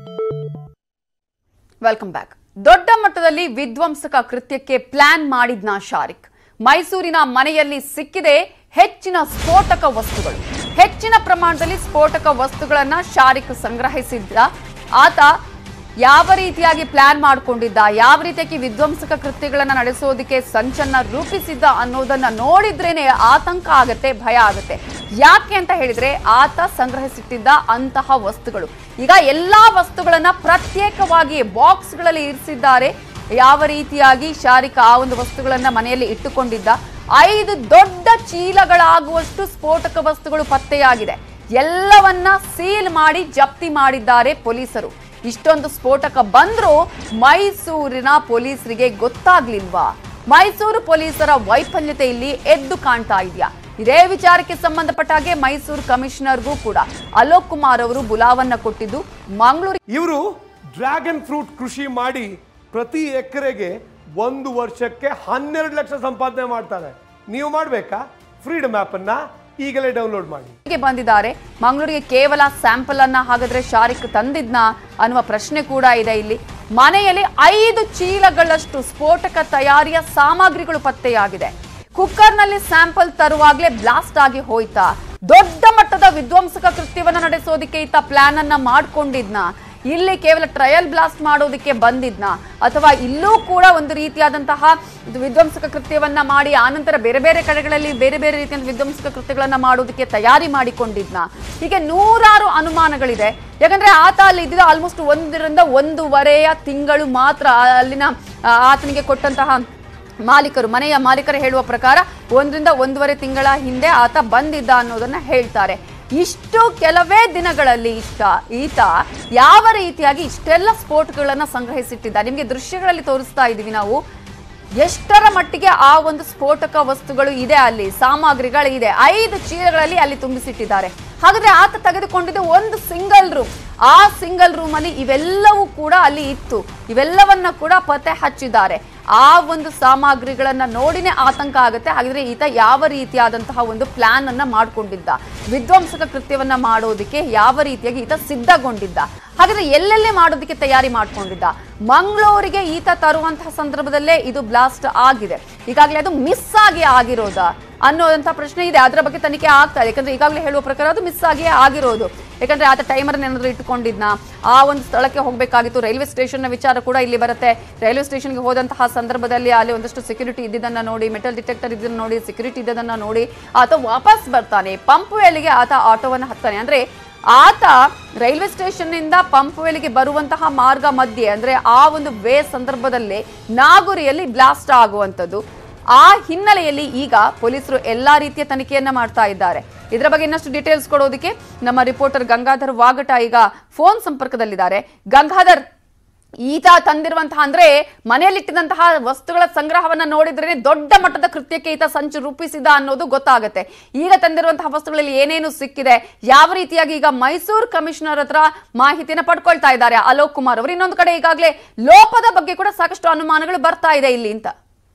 Welcome back ದೊಡ್ಡ ಮಟ್ಟದಲ್ಲಿ ವಿಧ್ವಂಸಕ ಕೃತ್ಯಕ್ಕೆ ಪ್ಲಾನ್ ಮಾಡಿದ್ನ ಶಾರಿಕ್ ಮೈಸೂರಿನ ಮನೆಯಲ್ಲಿ ಸಿಕ್ಕಿದೆ ಹೆಚ್ಚಿನ ಸ್ಫೋಟಕ ವಸ್ತುಗಳು ಹೆಚ್ಚಿನ ಪ್ರಮಾಣದಲ್ಲಿ ಸ್ಫೋಟಕ ವಸ್ತುಗಳನ್ನ ಶಾರಿಕ್ ಸಂಗ್ರಹಿಸಿದ್ದ ಆತ ಯಾವ ರೀತಿಯಾಗಿ ಪ್ಲಾನ್ ಮಾಡಿಕೊಂಡಿದ್ದ ಯಾವ ರೀತಿಯಾಗಿ ವಿಧ್ವಂಸಕ ಕೃತ್ಯಗಳನ್ನ ನಡೆಸೋದಕ್ಕೆ ಸಂಚನ್ನ ರೂಪಿಸಿದ್ದ ಅನ್ನೋದನ್ನ ನೋಡಿದ್ರೇನೆ ಆತಂಕ ಆಗತ್ತೆ ಭಯ ಆಗತ್ತೆ ಯಾಕೆ ಅಂತ ಹೇಳಿದ್ರೆ ಆತ ಸಂಗ್ರಹಿಸಿಟ್ಟಿದ್ದ ಅಂತಹ ವಸ್ತುಗಳು ಈಗ ಎಲ್ಲಾ ವಸ್ತುಗಳನ್ನ ಪ್ರತ್ಯೇಕವಾಗಿ ಬಾಕ್ಸ್ಗಳಲ್ಲಿ ಇರಿಸಿದ್ದಾರೆ ಯಾವ ರೀತಿಯಾಗಿ ಶಾರಿಕ ಆ ಒಂದು ವಸ್ತುಗಳನ್ನ ಮನೆಯಲ್ಲಿ ಇಟ್ಟುಕೊಂಡಿದ್ದ ಐದು ದೊಡ್ಡ ಚೀಲಗಳಾಗುವಷ್ಟು ಸ್ಫೋಟಕ ವಸ್ತುಗಳು ಪತ್ತೆಯಾಗಿದೆ ಎಲ್ಲವನ್ನ ಸೀಲ್ ಮಾಡಿ ಜಪ್ತಿ ಮಾಡಿದ್ದಾರೆ ಪೊಲೀಸರು ಇಷ್ಟೊಂದು ಸ್ಫೋಟಕ ಬಂದ್ರೂ ಮೈಸೂರಿನ ಪೊಲೀಸರಿಗೆ ಗೊತ್ತಾಗ್ಲಿಲ್ವಾ ಮೈಸೂರು ಪೊಲೀಸರ ವೈಫಲ್ಯತೆ ಇಲ್ಲಿ ಎದ್ದು ಕಾಣ್ತಾ ಇದೆಯಾ ಇದೇ ವಿಚಾರಕ್ಕೆ ಸಂಬಂಧಪಟ್ಟ ಹಾಗೆ ಮೈಸೂರು ಕಮಿಷನರ್ಗೂ ಕೂಡ ಅಲೋಕ್ ಕುಮಾರ್ ಅವರು ಬುಲಾವನ್ನ ಕೊಟ್ಟಿದ್ದು ಮಂಗಳೂರು ಇವರು ಡ್ರ್ಯಾಗನ್ ಫ್ರೂಟ್ ಕೃಷಿ ಮಾಡಿ ಪ್ರತಿ ಎಕರೆಗೆ ಒಂದು ವರ್ಷಕ್ಕೆ ಹನ್ನೆರಡು ಲಕ್ಷ ಸಂಪಾದನೆ ಮಾಡ್ತಾರೆ ನೀವು ಮಾಡಬೇಕಾ ಫ್ರೀಡಮ್ ಆ್ಯಪನ್ನು ಈಗಲೇ ಡೌನ್ಲೋಡ್ ಮಾಡಿ ಗೆ ಬಂದಿದ್ದಾರೆ ಮಂಗಳೂರಿಗೆ ಕೇವಲ ಸ್ಯಾಂಪಲ್ ಅನ್ನ ಹಾಗಾದ್ರೆ ಶಾರಿಕ್ ತಂದಿದ್ನ ಅನ್ನುವ ಪ್ರಶ್ನೆ ಕೂಡ ಇದೆ ಇಲ್ಲಿ ಮನೆಯಲ್ಲಿ ಐದು ಚೀಲಗಳಷ್ಟು ಸ್ಫೋಟಕ ತಯಾರಿಯ ಸಾಮಗ್ರಿಗಳು ಪತ್ತೆಯಾಗಿದೆ ಕುಕ್ಕರ್ನಲ್ಲಿ ಸ್ಯಾಂಪಲ್ ತರುವಾಗ್ಲೇ ಬ್ಲಾಸ್ಟ್ ಆಗಿ ಹೋಯ್ತಾ ದೊಡ್ಡ ಮಟ್ಟದ ವಿಧ್ವಂಸಕ ಕೃತ್ಯವನ್ನ ನಡೆಸೋದಕ್ಕೆ ಈತ ಪ್ಲಾನ್ ಅನ್ನ ಮಾಡ್ಕೊಂಡಿದ್ನ ಇಲ್ಲಿ ಕೇವಲ ಟ್ರಯಲ್ ಬ್ಲಾಸ್ಟ್ ಮಾಡೋದಕ್ಕೆ ಬಂದಿದ್ನ ಅಥವಾ ಇಲ್ಲೂ ಕೂಡ ಒಂದು ರೀತಿಯಾದಂತಹ ಇದು ವಿಧ್ವಂಸಕ ಕೃತ್ಯವನ್ನ ಮಾಡಿ ಆನಂತರ ಬೇರೆ ಬೇರೆ ಕಡೆಗಳಲ್ಲಿ ಬೇರೆ ಬೇರೆ ರೀತಿಯ ವಿಧ್ವಂಸಕ ಕೃತ್ಯಗಳನ್ನ ಮಾಡೋದಕ್ಕೆ ತಯಾರಿ ಮಾಡಿಕೊಂಡಿದ್ನ ಹೀಗೆ ನೂರಾರು ಅನುಮಾನಗಳಿದೆ ಯಾಕಂದ್ರೆ ಆತ ಅಲ್ಲಿ ಇದ್ದಿದ್ದು ಆಲ್ಮೋಸ್ಟ್ ಒಂದರಿಂದ ಒಂದೂವರೆಯ ತಿಂಗಳು ಮಾತ್ರ ಅಲ್ಲಿನ ಆ, ಆತನಿಗೆ ಕೊಟ್ಟಂತಹ ಮಾಲೀಕರು ಮನೆಯ ಮಾಲೀಕರು ಹೇಳುವ ಪ್ರಕಾರ ಒಂದರಿಂದ ಒಂದೂವರೆ ತಿಂಗಳ ಹಿಂದೆ ಆತ ಬಂದಿದ್ದ ಅನ್ನೋದನ್ನ ಹೇಳ್ತಾರೆ ಇಷ್ಟು ಕೆಲವೇ ದಿನಗಳಲ್ಲಿ ಇಷ್ಟ ಈತ ಯಾವ ರೀತಿಯಾಗಿ ಇಷ್ಟೆಲ್ಲ ಸ್ಫೋಟಗಳನ್ನ ಸಂಗ್ರಹಿಸಿಟ್ಟಿದ್ದ ನಿಮಗೆ ದೃಶ್ಯಗಳಲ್ಲಿ ತೋರಿಸ್ತಾ ಇದೀವಿ ನಾವು ಎಷ್ಟರ ಮಟ್ಟಿಗೆ ಆ ಒಂದು ಸ್ಫೋಟಕ ವಸ್ತುಗಳು ಇದೆ ಅಲ್ಲಿ ಸಾಮಗ್ರಿಗಳು ಇದೆ ಐದು ಚೀಲಗಳಲ್ಲಿ ಅಲ್ಲಿ ತುಂಬಿಸಿಟ್ಟಿದ್ದಾರೆ ಹಾಗಾದ್ರೆ ಆತ ತೆಗೆದುಕೊಂಡಿದ್ದು ಒಂದು ಸಿಂಗಲ್ ರೂಮ್ ಆ ಸಿಂಗಲ್ ರೂಮ್ ಅಲ್ಲಿ ಇವೆಲ್ಲವೂ ಕೂಡ ಅಲ್ಲಿ ಇತ್ತು ಇವೆಲ್ಲವನ್ನ ಕೂಡ ಪತ್ತೆ ಹಚ್ಚಿದ್ದಾರೆ ಆ ಒಂದು ಸಾಮಗ್ರಿಗಳನ್ನ ನೋಡಿನೇ ಆತಂಕ ಆಗುತ್ತೆ ಹಾಗಿದ್ರೆ ಈತ ಯಾವ ರೀತಿಯಾದಂತಹ ಒಂದು ಪ್ಲಾನ್ ಅನ್ನ ಮಾಡ್ಕೊಂಡಿದ್ದ ವಿಧ್ವಂಸಕ ಕೃತ್ಯವನ್ನ ಮಾಡೋದಕ್ಕೆ ಯಾವ ರೀತಿಯಾಗಿ ಈತ ಸಿದ್ಧಗೊಂಡಿದ್ದ ಹಾಗಾದ್ರೆ ಎಲ್ಲೆಲ್ಲೇ ಮಾಡೋದಕ್ಕೆ ತಯಾರಿ ಮಾಡ್ಕೊಂಡಿದ್ದ ಮಂಗಳೂರಿಗೆ ಈತ ತರುವಂತಹ ಸಂದರ್ಭದಲ್ಲೇ ಇದು ಬ್ಲಾಸ್ಟ್ ಆಗಿದೆ ಈಗಾಗಲೇ ಅದು ಮಿಸ್ ಆಗಿ ಆಗಿರೋದಾ ಅನ್ನೋದಂಥ ಪ್ರಶ್ನೆ ಇದೆ ಅದರ ಬಗ್ಗೆ ತನಿಖೆ ಆಗ್ತಾ ಇದೆ ಯಾಕಂದ್ರೆ ಈಗಾಗಲೇ ಹೇಳುವ ಪ್ರಕಾರ ಅದು ಮಿಸ್ ಆಗಿಯೇ ಆಗಿರೋದು ಯಾಕಂದ್ರೆ ಆತ ಟೈಮರ್ ಏನಾದ್ರು ಇಟ್ಟುಕೊಂಡಿದ್ನ ಆ ಒಂದು ಸ್ಥಳಕ್ಕೆ ಹೋಗಬೇಕಾಗಿತ್ತು ರೈಲ್ವೆ ಸ್ಟೇಷನ್ನ ವಿಚಾರ ಕೂಡ ಇಲ್ಲಿ ಬರುತ್ತೆ ರೈಲ್ವೆ ಸ್ಟೇಷನ್ಗೆ ಹೋದಂತಹ ಸಂದರ್ಭದಲ್ಲಿ ಅಲ್ಲಿ ಒಂದಷ್ಟು ಸೆಕ್ಯೂರಿಟಿ ಇದ್ದಿದ್ದನ್ನ ನೋಡಿ ಮೆಟಲ್ ಡಿಟೆಕ್ಟರ್ ಇದ್ದನ್ನ ನೋಡಿ ಸೆಕ್ಯೂರಿಟಿ ಇದ್ದದನ್ನ ನೋಡಿ ಆತ ವಾಪಸ್ ಬರ್ತಾನೆ ಪಂಪ್ ವೆಲ್ಗೆ ಆತ ಆಟೋವನ್ನು ಹತ್ತಾನೆ ಅಂದ್ರೆ ಆತ ರೈಲ್ವೆ ಸ್ಟೇಷನ್ ನಿಂದ ಪಂಪ್ ವೆಲ್ಗೆ ಬರುವಂತಹ ಮಾರ್ಗ ಮಧ್ಯೆ ಅಂದ್ರೆ ಆ ಒಂದು ವೇ ಸಂದರ್ಭದಲ್ಲಿ ನಾಗುರಿಯಲ್ಲಿ ಬ್ಲಾಸ್ಟ್ ಆಗುವಂಥದ್ದು ಆ ಹಿನ್ನೆಲೆಯಲ್ಲಿ ಈಗ ಪೊಲೀಸರು ಎಲ್ಲಾ ರೀತಿಯ ತನಿಖೆಯನ್ನ ಮಾಡ್ತಾ ಇದ್ದಾರೆ ಇದರ ಬಗ್ಗೆ ಇನ್ನಷ್ಟು ಡೀಟೇಲ್ಸ್ ಕೊಡೋದಕ್ಕೆ ನಮ್ಮ ರಿಪೋರ್ಟರ್ ಗಂಗಾಧರ್ ವಾಗಟ ಈಗ ಫೋನ್ ಸಂಪರ್ಕದಲ್ಲಿದ್ದಾರೆ ಗಂಗಾಧರ್ ಈತ ತಂದಿರುವಂತಹ ಅಂದ್ರೆ ಮನೆಯಲ್ಲಿಟ್ಟಿದಂತಹ ವಸ್ತುಗಳ ಸಂಗ್ರಹವನ್ನ ನೋಡಿದ್ರೆ ದೊಡ್ಡ ಮಟ್ಟದ ಕೃತ್ಯಕ್ಕೆ ಈತ ಸಂಚು ರೂಪಿಸಿದ ಅನ್ನೋದು ಗೊತ್ತಾಗುತ್ತೆ ಈಗ ತಂದಿರುವಂತಹ ವಸ್ತುಗಳಲ್ಲಿ ಏನೇನು ಸಿಕ್ಕಿದೆ ಯಾವ ರೀತಿಯಾಗಿ ಈಗ ಮೈಸೂರು ಕಮಿಷನರ್ ಹತ್ರ ಮಾಹಿತಿಯನ್ನ ಪಡ್ಕೊಳ್ತಾ ಇದ್ದಾರೆ ಅಲೋಕ್ ಕುಮಾರ್ ಅವರು ಇನ್ನೊಂದು ಕಡೆ ಈಗಾಗಲೇ ಲೋಪದ ಬಗ್ಗೆ ಕೂಡ ಸಾಕಷ್ಟು ಅನುಮಾನಗಳು ಬರ್ತಾ ಇದೆ ಇಲ್ಲಿ ಅಂತ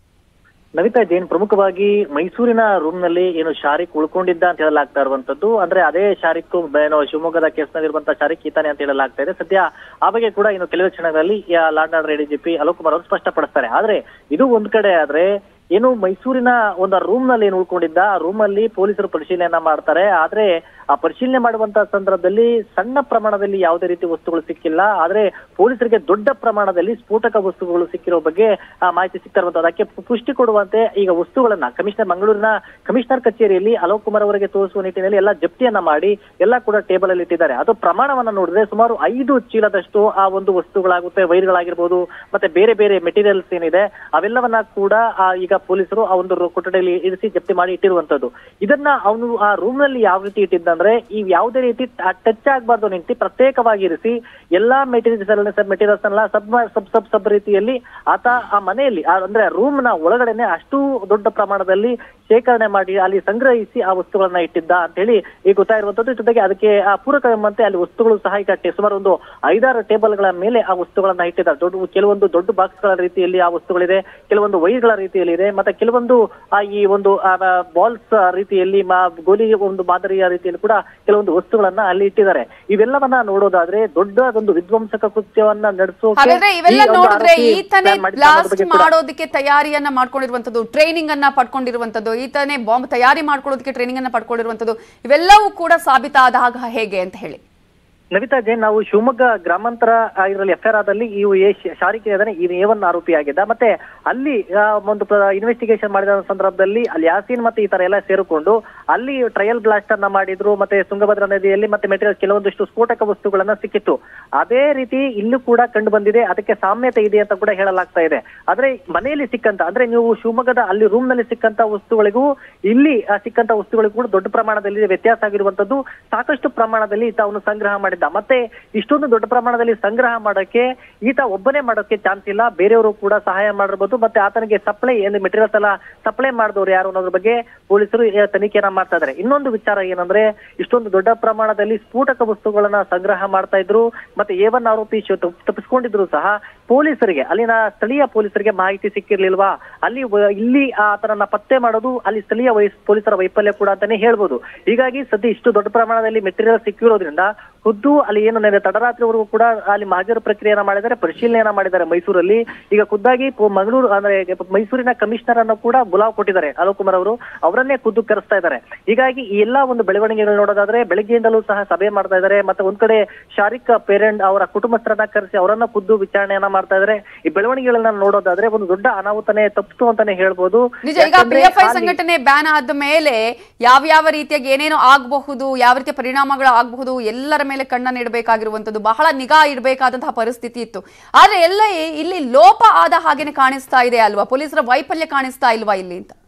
ನವಿತಾ ಜೈನ್ ಪ್ರಮುಖವಾಗಿ ಮೈಸೂರಿನ ರೂಮ್ ನಲ್ಲಿ ಏನು ಶಾರಿಕ್ ಉಳ್ಕೊಂಡಿದ್ದ ಅಂತ ಹೇಳಲಾಗ್ತಾ ಇರುವಂತದ್ದು ಅಂದ್ರೆ ಅದೇ ಶಾರಿಕ್ ಏನೋ ಶಿವಮೊಗ್ಗದ ಕೇಸ್ನಲ್ಲಿರುವಂತಹ ಶಾರಿಕ್ ಈತಾನೆ ಅಂತ ಹೇಳಲಾಗ್ತಾ ಇದೆ ಸದ್ಯ ಆ ಬಗ್ಗೆ ಕೂಡ ಇನ್ನು ಕೆಲವೇ ಕ್ಷಣಗಳಲ್ಲಿ law and order ADGP Alok Kumar ಅವರು ಸ್ಪಷ್ಟಪಡಿಸ್ತಾರೆ ಆದ್ರೆ ಇದು ಒಂದ್ ಕಡೆ ಆದ್ರೆ ಏನು ಮೈಸೂರಿನ ಒಂದು ರೂಮ್ ನಲ್ಲಿ ಏನು ಉಳ್ಕೊಂಡಿದ್ದ ಆ ರೂಮ್ ಅಲ್ಲಿ ಪೊಲೀಸರು ಪರಿಶೀಲನೆ ಮಾಡ್ತಾರೆ ಆದ್ರೆ ಆ ಪರಿಶೀಲನೆ ಮಾಡುವಂತಹ ಸಂದರ್ಭದಲ್ಲಿ ಸಣ್ಣ ಪ್ರಮಾಣದಲ್ಲಿ ಯಾವುದೇ ರೀತಿ ವಸ್ತುಗಳು ಸಿಕ್ಕಿಲ್ಲ ಆದ್ರೆ ಪೊಲೀಸರಿಗೆ ದೊಡ್ಡ ಪ್ರಮಾಣದಲ್ಲಿ ಸ್ಫೋಟಕ ವಸ್ತುಗಳು ಸಿಕ್ಕಿರೋ ಬಗ್ಗೆ ಆ ಮಾಹಿತಿ ಸಿಗ್ತಾ ಇರುವಂತದ್ದು ಅದಕ್ಕೆ ಪು- ಪುಷ್ಟಿ ಕೊಡುವಂತೆ ಈಗ ವಸ್ತುಗಳನ್ನ ಕಮಿಷನರ್ ಮಂಗಳೂರಿನ ಕಮಿಷನರ್ ಕಚೇರಿಯಲ್ಲಿ ಅಲೋಕ್ ಕುಮಾರ್ ಅವರಿಗೆ ತೋರಿಸುವ ನಿಟ್ಟಿನಲ್ಲಿ ಎಲ್ಲ ಜಪ್ತಿಯನ್ನ ಮಾಡಿ ಎಲ್ಲ ಕೂಡ ಟೇಬಲ್ ಅಲ್ಲಿ ಇಟ್ಟಿದ್ದಾರೆ ಅದು ಪ್ರಮಾಣವನ್ನ ನೋಡಿದ್ರೆ ಸುಮಾರು ಐದು ಚೀಲದಷ್ಟು ಆ ಒಂದು ವಸ್ತುಗಳಾಗುತ್ತೆ ವೈರ್ಗಳಾಗಿರ್ಬೋದು ಮತ್ತೆ ಬೇರೆ ಬೇರೆ ಮೆಟೀರಿಯಲ್ಸ್ ಏನಿದೆ ಅವೆಲ್ಲವನ್ನ ಕೂಡ ಆ ಈಗ ಪೊಲೀಸರು ಆ ಒಂದು ರು- ಕೊಠಡಿಯಲ್ಲಿ ಇರಿಸಿ ಜಪ್ತಿ ಮಾಡಿ ಇಟ್ಟಿರುವಂತದ್ದು ಇದನ್ನ ಅವನು ಆ ರೂಮ್ ನಲ್ಲಿ ಯಾವ ರೀತಿ ಇಟ್ಟಿದ್ದಂದ್ರೆ ಈ ಯಾವುದೇ ರೀತಿ ಟಚ್ ಆಗಬಾರ್ದು ನಿಂತು ಪ್ರತ್ಯೇಕವಾಗಿ ಇರಿಸಿ ಎಲ್ಲಾ ಮೆಟೀರಿಯಲ್ಸ್ ಮೆಟೀರಿಯಲ್ಸ್ ಎಲ್ಲ ಸಬ್ ಸಬ್ ಸಬ್ ಸಬ್ ರೀತಿಯಲ್ಲಿ ಆತ ಆ ಮನೆಯಲ್ಲಿ ಆ ಅಂದ್ರೆ ರೂಮ್ ನ ಒಳಗಡೆನೆ ಅಷ್ಟು ದೊಡ್ಡ ಪ್ರಮಾಣದಲ್ಲಿ ಶೇಖರಣೆ ಮಾಡಿ ಅಲ್ಲಿ ಸಂಗ್ರಹಿಸಿ ಆ ವಸ್ತುಗಳನ್ನ ಇಟ್ಟಿದ್ದ ಅಂತ ಹೇಳಿ ಈಗ ಗೊತ್ತಾಗಿರುವಂತದ್ದು ಜೊತೆಗೆ ಅದಕ್ಕೆ ಆ ಪೂರಕ ಎಂಬಂತೆ ಅಲ್ಲಿ ವಸ್ತುಗಳು ಸಹ ಈಗ ಟೆ- ಸುಮಾರು ಒಂದು ಐದಾರು ಟೇಬಲ್ಗಳ ಮೇಲೆ ಆ ವಸ್ತುಗಳನ್ನ ಇಟ್ಟಿದ್ದಾರೆ ದೊಡ್ಡ ಕೆಲವೊಂದು ದೊಡ್ಡ ಬಾಕ್ಸ್ಗಳ ರೀತಿಯಲ್ಲಿ ಆ ವಸ್ತುಗಳಿದೆ ಕೆಲವೊಂದು ವೈರ್ಗಳ ರೀತಿಯಲ್ಲಿ ಇದೆ ಮತ್ತೆ ಕೆಲವೊಂದು ಆ ಈ ಒಂದು ಬಾಲ್ಸ್ ರೀತಿಯಲ್ಲಿ ಮಾ ಗೋಲಿ ಒಂದು ಮಾದರಿಯ ರೀತಿಯಲ್ಲಿ ಕೂಡ ಕೆಲವೊಂದು ವಸ್ತುಗಳನ್ನ ಅಲ್ಲಿ ಇಟ್ಟಿದ್ದಾರೆ ಇವೆಲ್ಲವನ್ನ ನೋಡೋದಾದ್ರೆ ದೊಡ್ಡ ಒಂದು ವಿಧ್ವಂಸಕ ಕೃತ್ಯವನ್ನ ನಡೆಸೋಕೆ ಹಾಗಾದ್ರೆ ಇವೆಲ್ಲ ಈ ಒಂದು ನೋಡಿದ್ರೆ ಆರೋಪಿ ಈತನೇ plan ಮಾಡಿದ್ದ ಅನ್ನೋದ್ರ ಬ್ಲಾಸ್ಟ್ ಬಗ್ಗೆ ಕೂಡ ಮಾಡೋದಕ್ಕೆ ತಯಾರಿಯನ್ನ ಮಾಡ್ಕೊಂಡಿರುವಂತದ್ದು ಟ್ರೈನಿಂಗ್ ಅನ್ನ ಪಡ್ಕೊಂಡಿರುವಂತದ್ದು ಈತನೇ ಬಾಂಬ್ ತಯಾರಿ ಮಾಡ್ಕೊಳ್ಳೋದಕ್ಕೆ ಟ್ರೈನಿಂಗ್ ಅನ್ನ ಪಡ್ಕೊಂಡಿರುವಂತದ್ದು ಇವೆಲ್ಲವೂ ಕೂಡ ಸಾಬೀತಾದಾಗ ಹೇಗೆ ಅಂತ ಹೇಳಿ ನವಿತಾ ಜೈನ್ ನಾವು ಶಿವಮೊಗ್ಗ ಗ್ರಾಮಾಂತರ ಆ, ಇದರಲ್ಲಿ ಎಫ್ ಆರ್ ಆದಲ್ಲಿ ಈ ಎ ಶ- ಶಾರಿಕೆ ಇದ್ದಾನೆ ಈ ಏವನ್ ಆರೋಪಿಯಾಗಿದ್ದ ಮತ್ತೆ ಅಲ್ಲಿ ಆ, ಒಂದು ಇನ್ವೆಸ್ಟಿಗೇಷನ್ ಮಾಡಿದ ಸಂದರ್ಭದಲ್ಲಿ ಅಲ್ಲಿ ಯಾಸೀನ್ ಮತ್ತೆ ಈ ತರ ಎಲ್ಲ ಸೇರಿಕೊಂಡು ಅಲ್ಲಿ ಟ್ರಯಲ್ ಬ್ಲಾಸ್ಟ್ ಅನ್ನ ಮಾಡಿದ್ರು ಮತ್ತೆ ತುಂಗಭದ್ರಾ ನದಿಯಲ್ಲಿ ಮತ್ತೆ ಮೆಟೀರಿಯಲ್ ಕೆಲವೊಂದಿಷ್ಟು ಸ್ಫೋಟಕ ವಸ್ತುಗಳನ್ನ ಸಿಕ್ಕಿತ್ತು ಅದೇ ರೀತಿ ಇಲ್ಲೂ ಕೂಡ ಕಂಡು ಬಂದಿದೆ ಅದಕ್ಕೆ ಸಾಮ್ಯತೆ ಇದೆ ಅಂತ ಕೂಡ ಹೇಳಲಾಗ್ತಾ ಇದೆ ಆದ್ರೆ ಮನೆಯಲ್ಲಿ ಸಿಕ್ಕಂತ ಅಂದ್ರೆ ನೀವು ಶಿವಮೊಗ್ಗದ ಅಲ್ಲಿ ರೂಮ್ ನಲ್ಲಿ ಸಿಕ್ಕಂತ ವಸ್ತುಗಳಿಗೂ ಇಲ್ಲಿ ಆ, ಸಿಕ್ಕಂತ ವಸ್ತುಗಳಿಗೂ ಕೂಡ ದೊಡ್ಡ ಪ್ರಮಾಣದಲ್ಲಿ ವ್ಯತ್ಯಾಸ ಆಗಿರುವಂತದ್ದು ಸಾಕಷ್ಟು ಪ್ರಮಾಣದಲ್ಲಿ ಈತ ಅವನು ಸಂಗ್ರಹ ಮಾಡಿದ್ದ ಮತ್ತೆ ಇಷ್ಟೊಂದು ದೊಡ್ಡ ಪ್ರಮಾಣದಲ್ಲಿ ಸಂಗ್ರಹ ಮಾಡೋಕೆ ಈತ ಒಬ್ಬನೇ ಮಾಡೋಕೆ ಚಾನ್ಸ್ ಇಲ್ಲ ಬೇರೆಯವರು ಕೂಡ ಸಹಾಯ ಮಾಡಿರ್ಬೋದು ಮತ್ತೆ ಆತನಿಗೆ ಸಪ್ಲೈ ಏನು ಮೆಟೀರಿಯಲ್ಸ್ ಎಲ್ಲ ಸಪ್ಲೈ ಮಾಡಿದವರು ಯಾರು ಅನ್ನೋದ್ರ ಬಗ್ಗೆ ಪೊಲೀಸರು ಈ ತನಿಖೆಯನ್ನ ಮಾಡ್ತಾ ಇದ್ದಾರೆ ಇನ್ನೊಂದು ವಿಚಾರ ಏನಂದ್ರೆ ಇಷ್ಟೊಂದು ದೊಡ್ಡ ಪ್ರಮಾಣದಲ್ಲಿ ಸ್ಫೋಟಕ ವಸ್ತುಗಳನ್ನ ಸಂಗ್ರಹ ಮಾಡ್ತಾ ಇದ್ರು ಮತ್ತೆ ಏವನ್ ಆರೋಪಿ ಶು- ತಪ್- ತಪ್ಪಿಸ್ಕೊಂಡಿದ್ರು ಸಹ ಪೊಲೀಸರಿಗೆ ಅಲ್ಲಿನ ಸ್ಥಳೀಯ ಪೊಲೀಸರಿಗೆ ಮಾಹಿತಿ ಸಿಕ್ಕಿರ್ಲಿಲ್ವಾ ಅಲ್ಲಿ ವ- ಇಲ್ಲಿ ಆತನನ್ನ ಪತ್ತೆ ಮಾಡೋದು ಅಲ್ಲಿ ಸ್ಥಳೀಯ ವೈಸ್ ಪೊಲೀಸರ ವೈಫಲ್ಯ ಕೂಡ ಅಂತಾನೆ ಹೇಳ್ಬೋದು ಹೀಗಾಗಿ ಸದ್ಯ ಇಷ್ಟು ದೊಡ್ಡ ಪ್ರಮಾಣದಲ್ಲಿ ಮೆಟೀರಿಯಲ್ ಸಿಕ್ಕಿರೋದ್ರಿಂದ ಖುದ್ದು ಅಲ್ಲಿ ಏನು ನೆನೆ ತಡರಾತ್ರಿವರೆಗೂ ಕೂಡ ಅಲ್ಲಿ ಹಾಜರು ಪ್ರಕ್ರಿಯೆಯನ್ನ ಮಾಡಿದ್ದಾರೆ ಪರಿಶೀಲನೆಯನ್ನ ಮಾಡಿದ್ದಾರೆ ಮೈಸೂರಲ್ಲಿ ಈಗ ಖುದ್ದಾಗಿ ಪೊ- ಮಂಗಳೂರು ಅಂದ್ರೆ ಮೈಸೂರಿನ ಕಮಿಷನರ್ ಅನ್ನು ಕೂಡ ಬುಲಾವ್ ಕೊಟ್ಟಿದ್ದಾರೆ ಅಲೋಕ್ ಕುಮಾರ್ ಅವರು ಅವರನ್ನೇ ಖುದ್ದು ಕರೆಸ್ತಾ ಇದ್ದಾರೆ ಹೀಗಾಗಿ ಈ ಎಲ್ಲಾ ಒಂದು ಬೆಳವಣಿಗೆಗಳು ನೋಡೋದಾದ್ರೆ ಬೆಳಗ್ಗೆಯಿಂದಲೂ ಸಹ ಸಭೆ ಮಾಡ್ತಾ ಇದ್ದಾರೆ ಮತ್ತೆ ಒಂದ್ ಕಡೆ ಶಾರಿಕ್ ಪೇರೆಂಟ್ ಅವರ ಕುಟುಂಬಸ್ಥರನ್ನ ಕರೆಸಿ ಅವರನ್ನ ಖುದ್ದು ವಿಚಾರಣೆಯನ್ನ ಮಾಡ್ತಾ ಇದ್ದಾರೆ ಈ ಬೆಳವಣಿಗೆಗಳನ್ನ ನೋಡೋದಾದ್ರೆ ಒಂದು ದೊಡ್ಡ ಅನಾಹುತನೇ ತಪ್ಪಿತು ಅಂತಾನೆ ಹೇಳ್ಬೋದು ನಿಜ ಈಗ ಯಾಕಂದ್ರೆ ಪಿ ಎಫ್ ಐ ಅಲ್ಲಿ- ಸಂಘಟನೆ ಬ್ಯಾನ್ ಆದ ಮೇಲೆ ಯಾವ ಯಾವ ರೀತಿಯಾಗಿ ಏನೇನು ಆಗಬಹುದು ಯಾವ ರೀತಿಯ ಪರಿಣಾಮಗಳು ಆಗಬಹುದು ಎಲ್ಲರ ಮೇಲೆ ಕಣ್ಣನ್ನು ಇಡಬೇಕಾಗಿರುವಂತದ್ದು ಬಹಳ ನಿಗಾ ಇಡಬೇಕಾದಂತಹ ಪರಿಸ್ಥಿತಿ ಇತ್ತು ಆದ್ರೆ ಎಲ್ಲ ಇಲ್ಲಿ ಲೋಪ ಆದ ಹಾಗೇನೆ ಕಾಣಿಸ್ತಾ ಇದೆ ಅಲ್ವಾ ಪೊಲೀಸರ ವೈಫಲ್ಯ ಕಾಣಿಸ್ತಾ ಇಲ್ವಾ ಇಲ್ಲಿ ಅಂತ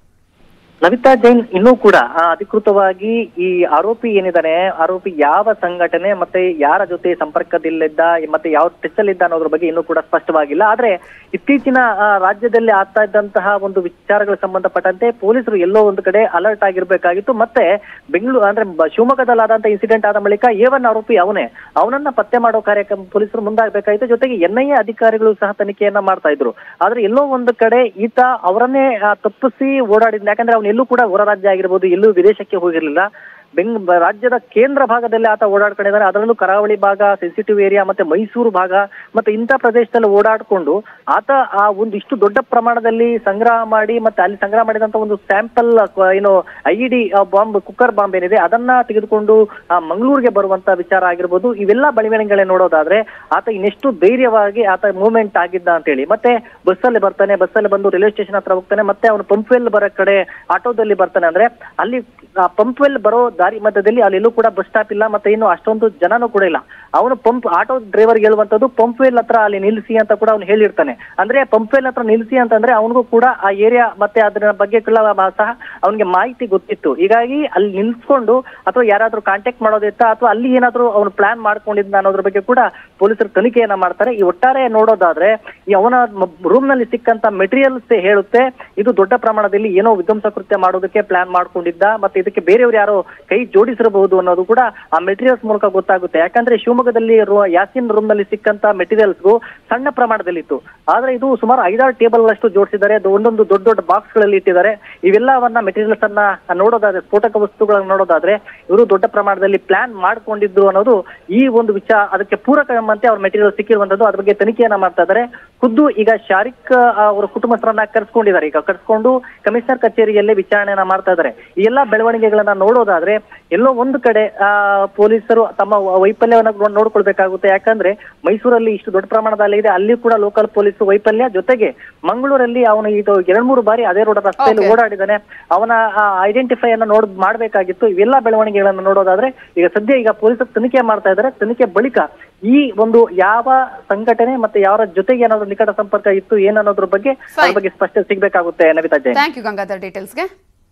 ನವಿತಾ ಜೈನ್ ಇನ್ನೂ ಕೂಡ ಆ, ಅಧಿಕೃತವಾಗಿ ಈ ಆರೋಪಿ ಏನಿದ್ದಾನೆ ಆರೋಪಿ ಯಾವ ಸಂಘಟನೆ ಮತ್ತೆ ಯಾರ ಜೊತೆ ಸಂಪರ್ಕದಲ್ಲಿದ್ದ ಮತ್ತೆ ಯಾವ ಟಚ್ ಅಲ್ಲಿದ್ದ ಅನ್ನೋದ್ರ ಬಗ್ಗೆ ಇನ್ನೂ ಕೂಡ ಸ್ಪಷ್ಟವಾಗಿಲ್ಲ ಆದ್ರೆ ಇತ್ತೀಚಿನ ಆ, ರಾಜ್ಯದಲ್ಲಿ ಆಗ್ತಾ ಇದ್ದಂತಹ ಒಂದು ವಿಚಾರಗಳ ಸಂಬಂಧಪಟ್ಟಂತೆ ಪೊಲೀಸರು ಎಲ್ಲೋ ಒಂದು ಕಡೆ ಅಲರ್ಟ್ ಆಗಿರ್ಬೇಕಾಗಿತ್ತು ಮತ್ತೆ ಬೆಂಗಳೂರು ಅಂದ್ರೆ ಬ- ಶಿವಮೊಗ್ಗದಲ್ಲಾದಂತ ಇನ್ಸಿಡೆಂಟ್ ಆದ ಬಳಿಕ ಏವನ್ ಆರೋಪಿ ಅವನೇ ಅವನನ್ನ ಪತ್ತೆ ಮಾಡೋ ಕಾರ್ಯಕ್ರಮ ಪೊಲೀಸರು ಮುಂದಾಗಬೇಕಾಗಿತ್ತು ಜೊತೆಗೆ ಎನ್ ಐ ಎ ಅಧಿಕಾರಿಗಳು ಸಹ ತನಿಖೆಯನ್ನ ಮಾಡ್ತಾ ಇದ್ರು ಆದ್ರೆ ಎಲ್ಲೋ ಒಂದು ಕಡೆ ಈತ ಅವರನ್ನೇ ಆ, ತಪ್ಪಿಸಿ ಓಡಾಡಿದ್ನ ಯಾಕಂದ್ರೆ ಅವನು ಎಲ್ಲೂ ಕೂಡ ಹೊರ ರಾಜ್ಯ ಆಗಿರ್ಬೋದು ಎಲ್ಲೂ ವಿದೇಶಕ್ಕೆ ಹೋಗಿರ್ಲಿಲ್ಲ ಬೆಂಗ್ ಬ- ರಾಜ್ಯದ ಕೇಂದ್ರ ಭಾಗದಲ್ಲಿ ಆತ ಓಡಾಡ್ಕೊಂಡಿದ್ದಾನೆ ಅದರಲ್ಲೂ ಕರಾವಳಿ ಭಾಗ ಸೆನ್ಸಿಟಿವ್ ಏರಿಯಾ ಮತ್ತೆ ಮೈಸೂರು ಭಾಗ ಮತ್ತೆ ಇಂಥ ಪ್ರದೇಶದಲ್ಲಿ ಓಡಾಡ್ಕೊಂಡು ಆತ ಆ ಒಂದು ಇಷ್ಟು ದೊಡ್ಡ ಪ್ರಮಾಣದಲ್ಲಿ ಸಂಗ್ರಹ ಮಾಡಿ ಮತ್ತೆ ಅಲ್ಲಿ ಸಂಗ್ರಹ ಮಾಡಿದಂತ ಒಂದು ಸ್ಯಾಂಪಲ್ ಏನು I D bomb cooker bomb ಏನಿದೆ ಅದನ್ನ ತೆಗೆದುಕೊಂಡು ಆ ಮಂಗಳೂರಿಗೆ ಬರುವಂತ ವಿಚಾರ ಆಗಿರ್ಬೋದು ಇವೆಲ್ಲ ಬೆಳವಣಿಗೆಗಳೇ ನೋಡೋದಾದ್ರೆ ಆತ ಇನ್ನೆಷ್ಟು ಧೈರ್ಯವಾಗಿ ಆತ ಮೂವ್ಮೆಂಟ್ ಆಗಿದ್ದ ಅಂತ ಹೇಳಿ ಮತ್ತೆ ಬಸ್ಸಲ್ಲಿ ಬರ್ತಾನೆ ಬಸ್ಸಲ್ಲಿ ಬಂದು ರೈಲ್ವೆ ಸ್ಟೇಷನ್ ಹತ್ರ ಹೋಗ್ತಾನೆ ಮತ್ತೆ ಅವನು ಪಂಪ್ವೆಲ್ ಬರೋ ಕಡೆ ಆಟೋದಲ್ಲಿ ಬರ್ತಾನೆ ಅಂದ್ರೆ ಅಲ್ಲಿ ಪಂಪ್ವೆಲ್ ಬರೋ ದಾರಿ ಮಧ್ಯದಲ್ಲಿ ಅಲ್ಲೆಲ್ಲೂ ಕೂಡ ಬಸ್ ಸ್ಟಾಪ್ ಇಲ್ಲ ಮತ್ತೆ ಇನ್ನು ಅಷ್ಟೊಂದು ಜನನೂ ಕೂಡ ಇಲ್ಲ ಅವನು ಪಂಪ್ ಆಟೋ ಡ್ರೈವರ್ ಹೇಳುವಂತದ್ದು ಪಂಪ್ವೆಲ್ ಹತ್ರ ಅಲ್ಲಿ ನಿಲ್ಲಿಸಿ ಅಂತ ಕೂಡ ಅವ್ನು ಹೇಳಿರ್ತಾನೆ ಅಂದ್ರೆ ಪಂಪ್ವೆಲ್ ಹತ್ರ ನಿಲ್ಲಿಸಿ ಅಂತಂದ್ರೆ ಅವನಿಗೂ ಕೂಡ ಆ ಏರಿಯಾ ಮತ್ತೆ ಅದರ ಬಗ್ಗೆ ಕೂಡ ಮ- ಸಹ ಅವನಿಗೆ ಮಾಹಿತಿ ಗೊತ್ತಿತ್ತು ಹೀಗಾಗಿ ಅಲ್ಲಿ ನಿಲ್ಸ್ಕೊಂಡು ಅಥವಾ ಯಾರಾದ್ರೂ ಕಾಂಟ್ಯಾಕ್ಟ್ ಮಾಡೋದಿತ್ತ ಅಥವಾ ಅಲ್ಲಿ ಏನಾದ್ರೂ ಅವನು ಪ್ಲಾನ್ ಮಾಡ್ಕೊಂಡಿದ್ದ ಅನ್ನೋದ್ರ ಬಗ್ಗೆ ಕೂಡ ಪೊಲೀಸರು ತನಿಖೆಯನ್ನ ಮಾಡ್ತಾರೆ ಈ ಒಟ್ಟಾರೆ ನೋಡೋದಾದ್ರೆ ಈ ಅವನ ರೂಮ್ ನಲ್ಲಿ ಸಿಕ್ಕಂತ ಮೆಟೀರಿಯಲ್ಸ್ ಹೇಳುತ್ತೆ ಇದು ದೊಡ್ಡ ಪ್ರಮಾಣದಲ್ಲಿ ಏನೋ ವಿಧ್ವಂಸ ಕೃತ್ಯ ಮಾಡೋದಕ್ಕೆ ಪ್ಲಾನ್ ಮಾಡ್ಕೊಂಡಿದ್ದ ಮತ್ತೆ ಇದಕ್ಕೆ ಬೇರೆಯವರು ಯಾರೋ ಕೈ ಜೋಡಿಸಿರಬಹುದು ಅನ್ನೋದು ಕೂಡ ಆ ಮೆಟೀರಿಯಲ್ಸ್ ಮೂಲಕ ಗೊತ್ತಾಗುತ್ತೆ ಯಾಕಂದ್ರೆ ಶಿವಮೊಗ್ಗದಲ್ಲಿ ರು- ಯಾಸಿನ್ ರೂಮ್ ನಲ್ಲಿ ಸಿಕ್ಕಂತ ಮೆಟೀರಿಯಲ್ಸ್ಗೂ ಸಣ್ಣ ಪ್ರಮಾಣದಲ್ಲಿತ್ತು ಆದ್ರೆ ಇದು ಸುಮಾರು ಐದಾರು ಟೇಬಲ್ ಅಷ್ಟು ಜೋಡಿಸಿದ್ದಾರೆ ಅದು ಒಂದೊಂದು ದೊಡ್ಡ ದೊಡ್ಡ ಬಾಕ್ಸ್ ಗಳಲ್ಲಿ ಇಟ್ಟಿದ್ದಾರೆ ಇವೆಲ್ಲವನ್ನ ಮೆಟೀರಿಯಲ್ಸ್ ಅನ್ನ ನೋಡೋದಾದ್ರೆ ಸ್ಫೋಟಕ ವಸ್ತುಗಳನ್ನ ನೋಡೋದಾದ್ರೆ ಇವರು ದೊಡ್ಡ ಪ್ರಮಾಣದಲ್ಲಿ ಪ್ಲಾನ್ ಮಾಡ್ಕೊಂಡಿದ್ರು ಅನ್ನೋದು ಈ ಒಂದು ವಿಚಾರ ಅದಕ್ಕೆ ಪೂರಕ ಎಂಬಂತೆ ಅವ್ರ ಮೆಟೀರಿಯಲ್ ಸಿಕ್ಕಿರುವಂತದ್ದು ಅದ್ರ ಬಗ್ಗೆ ತನಿಖೆಯನ್ನ ಮಾಡ್ತಾ ಇದ್ದಾರೆ ಖುದ್ದು ಈಗ ಶಾರಿಕ್ ಆ, ಅವರ ಕುಟುಂಬಸ್ಥರನ್ನ ಕರೆಸ್ಕೊಂಡಿದ್ದಾರೆ ಈಗ ಕರೆಸ್ಕೊಂಡು ಕಮಿಷನರ್ ಕಚೇರಿಯಲ್ಲಿ ವಿಚಾರಣೆಯನ್ನ ಮಾಡ್ತಾ ಇದ್ದಾರೆ ಈ ಎಲ್ಲಾ ಬೆಳವಣಿಗೆಗಳನ್ನ ನೋಡೋದಾದ್ರೆ ಎಲ್ಲೋ ಒಂದು ಕಡೆ ಆ ಪೊಲೀಸರು ತಮ್ಮ ವೈಫಲ್ಯವನ್ನ ನೋ- ನೋಡ್ಕೊಳ್ಬೇಕಾಗುತ್ತೆ ಯಾಕಂದ್ರೆ ಮೈಸೂರಲ್ಲಿ ಇಷ್ಟು ದೊಡ್ಡ ಪ್ರಮಾಣದಲ್ಲಿ ಇದೆ ಅಲ್ಲಿ ಕೂಡ ಲೋಕಲ್ ಪೊಲೀಸ್ ವೈಫಲ್ಯ ಜೊತೆಗೆ ಮಂಗಳೂರಲ್ಲಿ ಅವನು ಇದು ಎರಡ್ ಮೂರು ಬಾರಿ ಅದೇ ರೋಡ್ ರಸ್ತೆಯಲ್ಲಿ Okay. ಓಡಾಡಿದ್ದಾನೆ ಅವನ ಐಡೆಂಟಿಫೈ ಅನ್ನ ನೋಡ್ ಮಾಡ್ಬೇಕಾಗಿತ್ತು ಇವೆಲ್ಲ ಬೆಳವಣಿಗೆಗಳನ್ನ ನೋಡೋದಾದ್ರೆ ಈಗ ಸದ್ಯ ಈಗ ಪೊಲೀಸರು ತನಿಖೆ ಮಾಡ್ತಾ ಇದ್ದಾರೆ ತನಿಖೆ ಬಳಿಕ ಈ ಒಂದು ಯಾವ ಸಂಘಟನೆ ಮತ್ತೆ ಯಾರ ಜೊತೆಗೆ ಏನಾದ್ರು ನಿಕಟ ಸಂಪರ್ಕ ಇತ್ತು ಏನನ್ನೋದ್ರ ಬಗ್ಗೆ ಅದ್ರ Fine. ಬಗ್ಗೆ ಸ್ಪಷ್ಟ ಸಿಗ್ಬೇಕಾಗುತ್ತೆ ನವಿತಾ ಜೈನ್ ಥ್ಯಾಂಕ್ ಯು ಗಂಗಾಧರ್ ಡೀಟೇಲ್ಸ್ಗೆ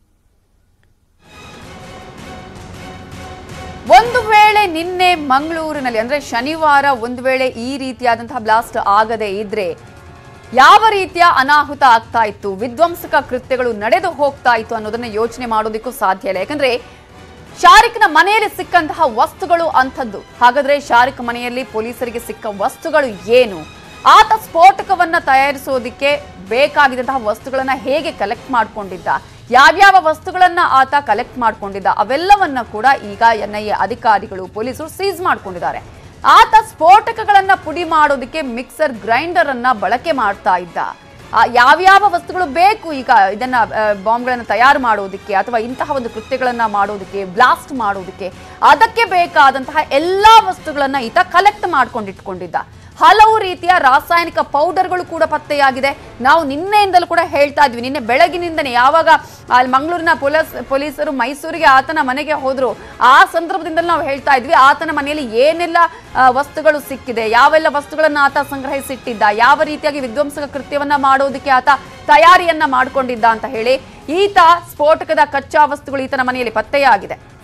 ಒಂದು ವೇಳೆ ನಿನ್ನೆ ಮಂಗಳೂರಿನಲ್ಲಿ ಅಂದ್ರೆ ಶನಿವಾರ ಒಂದು ವೇಳೆ ಈ ರೀತಿಯಾದಂತಹ ಬ್ಲಾಸ್ಟ್ ಆಗದೆ ಇದ್ರೆ ಯಾವ ರೀತಿಯ ಅನಾಹುತ ಆಗ್ತಾ ಇತ್ತು ವಿಧ್ವಂಸಕ ಕೃತ್ಯಗಳು ನಡೆದು ಹೋಗ್ತಾ ಇತ್ತು ಅನ್ನೋದನ್ನ ಯೋಚನೆ ಮಾಡೋದಕ್ಕೂ ಸಾಧ್ಯ ಇಲ್ಲ ಯಾಕಂದ್ರೆ ಶಾರಿಕ್ನ ಮನೆಯಲ್ಲಿ ಸಿಕ್ಕಂತಹ ವಸ್ತುಗಳು ಅಂಥದ್ದು ಹಾಗಾದ್ರೆ ಶಾರಿಕ್ ಮನೆಯಲ್ಲಿ ಪೊಲೀಸರಿಗೆ ಸಿಕ್ಕ ವಸ್ತುಗಳು ಏನು ಆತ ಸ್ಫೋಟಕವನ್ನ ತಯಾರಿಸೋದಿಕ್ಕೆ ಬೇಕಾಗಿದ್ದಂತಹ ವಸ್ತುಗಳನ್ನ ಹೇಗೆ ಕಲೆಕ್ಟ್ ಮಾಡ್ಕೊಂಡಿದ್ದ ಯಾವ್ಯಾವ ವಸ್ತುಗಳನ್ನ ಆತ ಕಲೆಕ್ಟ್ ಮಾಡ್ಕೊಂಡಿದ್ದ ಅವೆಲ್ಲವನ್ನ ಕೂಡ ಈಗ ಎನ್ಐಎ ಅಧಿಕಾರಿಗಳು ಪೊಲೀಸರು ಸೀಸ್ ಮಾಡ್ಕೊಂಡಿದ್ದಾರೆ ಆತ ಸ್ಫೋಟಕಗಳನ್ನ ಪುಡಿ ಮಾಡೋದಕ್ಕೆ ಮಿಕ್ಸರ್ ಗ್ರೈಂಡರ್ ಅನ್ನ ಬಳಕೆ ಮಾಡ್ತಾ ಇದ್ದ ಆ, ಯಾವ್ಯಾವ ವಸ್ತುಗಳು ಬೇಕು ಈಗ ಇದನ್ನ ಆ, ಬಾಂಬ್ಗಳನ್ನ ತಯಾರು ಮಾಡೋದಕ್ಕೆ ಅಥವಾ ಇಂತಹ ಒಂದು ಕೃತ್ಯಗಳನ್ನ ಮಾಡೋದಕ್ಕೆ ಬ್ಲಾಸ್ಟ್ ಮಾಡೋದಕ್ಕೆ ಅದಕ್ಕೆ ಬೇಕಾದಂತಹ ಎಲ್ಲಾ ವಸ್ತುಗಳನ್ನ ಈತ ಕಲೆಕ್ಟ್ ಮಾಡ್ಕೊಂಡು ಇಟ್ಕೊಂಡಿದ್ದ ಹಲವು ರೀತಿಯ ರಾಸಾಯನಿಕ ಪೌಡರ್ಗಳು ಕೂಡ ಪತ್ತೆಯಾಗಿದೆ ನಾವು ನಿನ್ನೆಯಿಂದಲೂ ಕೂಡ ಹೇಳ್ತಾ ಇದ್ವಿ ನಿನ್ನೆ ಬೆಳಗಿನಿಂದನೇ ಯಾವಾಗ ಅಲ್ಲಿ ಮಂಗಳೂರಿನ ಪೊಲೀಸ್ ಪೊಲೀಸರು ಮೈಸೂರಿಗೆ ಆತನ ಮನೆಗೆ ಹೋದ್ರು ಆ ಸಂದರ್ಭದಿಂದಲೂ ನಾವು ಹೇಳ್ತಾ ಇದ್ವಿ ಆತನ ಮನೆಯಲ್ಲಿ ಏನೆಲ್ಲ ಆ, ವಸ್ತುಗಳು ಸಿಕ್ಕಿದೆ ಯಾವೆಲ್ಲ ವಸ್ತುಗಳನ್ನ ಆತ ಸಂಗ್ರಹಿಸಿಟ್ಟಿದ್ದ ಯಾವ ರೀತಿಯಾಗಿ ವಿಧ್ವಂಸಕ ಕೃತ್ಯವನ್ನ ಮಾಡೋದಕ್ಕೆ ಆತ ತಯಾರಿಯನ್ನ ಮಾಡ್ಕೊಂಡಿದ್ದ ಅಂತ ಹೇಳಿ ಈತ ಸ್ಫೋಟಕದ ಕಚ್ಚಾ ವಸ್ತುಗಳು ಈತನ ಮನೆಯಲ್ಲಿ ಪತ್ತೆಯಾಗಿದೆ